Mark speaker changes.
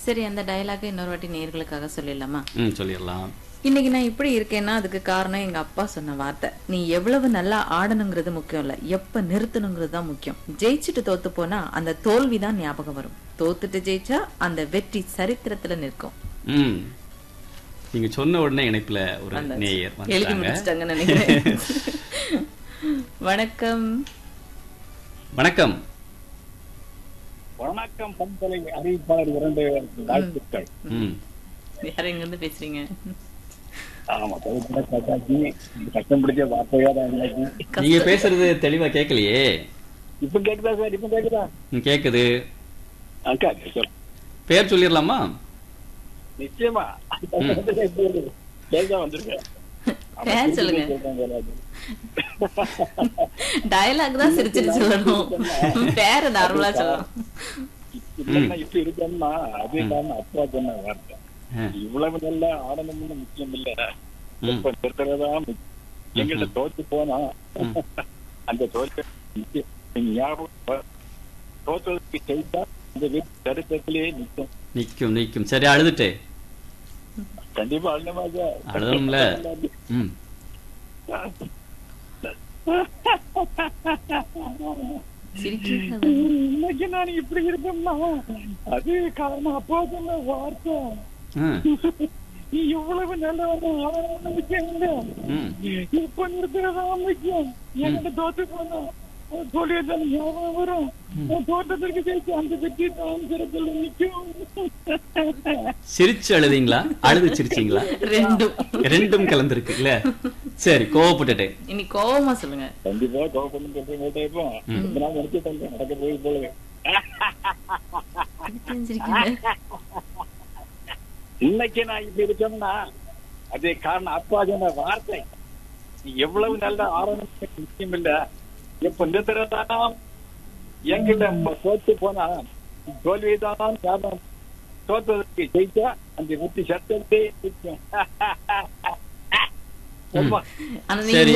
Speaker 1: சரி அந்த டயலாக இன்னொரு வாட்டி நேர்களுக்காக சொல்லிடலாமா
Speaker 2: ம் சொல்லிடலாம்
Speaker 1: இன்னைக்கு நான் இப்படி இருக்கேன்னா அதுக்கு காரணம் எங்க அப்பா சொன்ன வார்த்தை நீ எவ்வளவு நல்லா ஆடணுங்கிறது முக்கியம் இல்ல எப்ப நிறுத்தணுங்கிறது தான் முக்கியம் ஜெயிச்சுட்டு தோத்து போனா அந்த தோல்வி தான் ஞாபகம் வரும் தோத்துட்டு ஜெயிச்சா அந்த வெற்றி சரித்திரத்துல நிற்கும்
Speaker 2: ம் நீங்க சொன்ன உடனே இணைப்புல ஒரு
Speaker 1: வந்தாச்சு.
Speaker 2: நேயர்
Speaker 1: எழுதி
Speaker 2: வந்துட்டாங்க
Speaker 1: முடிச்சிட்டாங்கன்னு நினைக்கிறேன் வணக்கம்
Speaker 2: வணக்கம்
Speaker 3: வணக்கம் பண்பலை அறிவிப்பாளர் இரண்டு வாழ்த்துக்கள்
Speaker 2: ம்
Speaker 1: யார் எங்க இருந்து பேசுறீங்க
Speaker 3: ஆமா தொகுப்புல கட்டாச்சி கஷ்டம் பிடிச்ச வார்த்தையா தான் இன்னைக்கு
Speaker 2: நீங்க பேசுறது தெளிவா கேட்கலையே
Speaker 3: இப்ப கேக்குதா சார் இப்ப கேக்குதா
Speaker 2: ம், கேக்குது
Speaker 3: அக்கா சொல்
Speaker 2: பேர் சொல்லிடலாமா
Speaker 3: நிச்சயமா கேள்தான் வந்திருக்கேன்
Speaker 1: பேர் சொல்லுங்க டயலாக் தான் சிரிச்சிட்டு சொல்லணும் பேர நார்மலா சொல்லணும்
Speaker 3: இல்லைன்னா இப்ப இருக்கேன்னா அதே காரணம் அப்பா சொன்ன வார்த்தை
Speaker 2: ஆ,
Speaker 3: இவ்வளவு நல்லா ஆடணும்னு முக்கியம் இல்ல
Speaker 2: ம்,
Speaker 3: இப்ப இருக்கிறதா முக்கியம். எங்கள்ட்ட தோத்து போனா
Speaker 2: ம்.
Speaker 3: அந்த தோற்ற ஞாபகம் வ- தோற்றதுக்கு செய்தா அந்த வீட்டு சரித்திரத்திலேயே நிற்கும்
Speaker 2: நிக்கும் நிக்கும் சரி அழுதுட்டே
Speaker 3: கண்டிப்பா அண்ணமாக
Speaker 2: அழுதணும்ல ம்
Speaker 1: சிரிக்கிறீங்க
Speaker 3: இன்னைக்கு நான் இப்படி இருக்கேன்னா அது காரணம் அப்பா சொன்ன வார்த்தை
Speaker 2: ஆ,
Speaker 3: நீ எவ்வளவு நல்லவன் முக்கியம் இல்ல
Speaker 2: ம்
Speaker 3: இப்ப நிறுத்துறதா முக்கியம் என்கிட்ட தோத்து போனா சொல்லியதான் ஞாபகம் வரும் தோட்டத்திற்கு ஜெயிச்சு அந்த வெற்றி தான் சிறப்பில் நிற்கும்
Speaker 2: சிரிச்சு அழுதீங்களா அழுது சிரிச்சீங்களா
Speaker 1: ரெண்டும்
Speaker 2: ரெண்டும் கலந்துருக்கு இல்ல சரி கோவப்பட்டுட்டேன்
Speaker 1: இனி கோவமா சொல்லுங்க
Speaker 3: கண்டிப்பா கோபம் சொல்ற மாட்டேன் இப்போ நான் நினைச்சு தந்தேன் நடக்க போய் போல
Speaker 1: தெரிஞ்சிருக்கீங்க
Speaker 3: இன்னைக்கு நான் இப்படி இருக்கேன்னா அதே காரணம் அப்பா சொன்ன வார்த்தை நீ எவ்வளவு நல்ல ஆரம்பம் முக்கியம் இல்ல இப்ப நிறுத்துறதான் என்கிட்ட ம- தோத்து போனா தோல்விதான் காரணம் தோற்றதற்கு ஜெயிச்சா அந்த வெற்றி சட்டத்தை நிற்கும். உண்மை.
Speaker 1: ஆனா நீங்க
Speaker 2: சரி